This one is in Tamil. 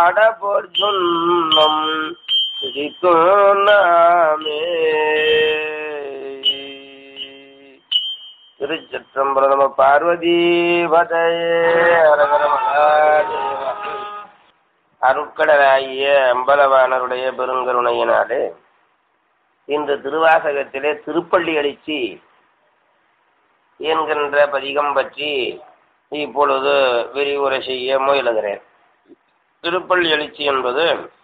அடபோர் சொன்னம் சிரிக்கும் நாமே திருச்சிற்றம்பலம் நம பார்வதி பதையே அரகர மகாதேவா அருட்கடலாகிய அம்பலவானருடைய பெருங்கருணையினாலே இந்த திருவாசகத்திலே திருப்பள்ளி எழுச்சி என்கின்ற பதிகம் பற்றி இப்பொழுது விரிவுரை செய்ய முயலுகிறேன் திருப்பள்ளி எழுச்சி என்பது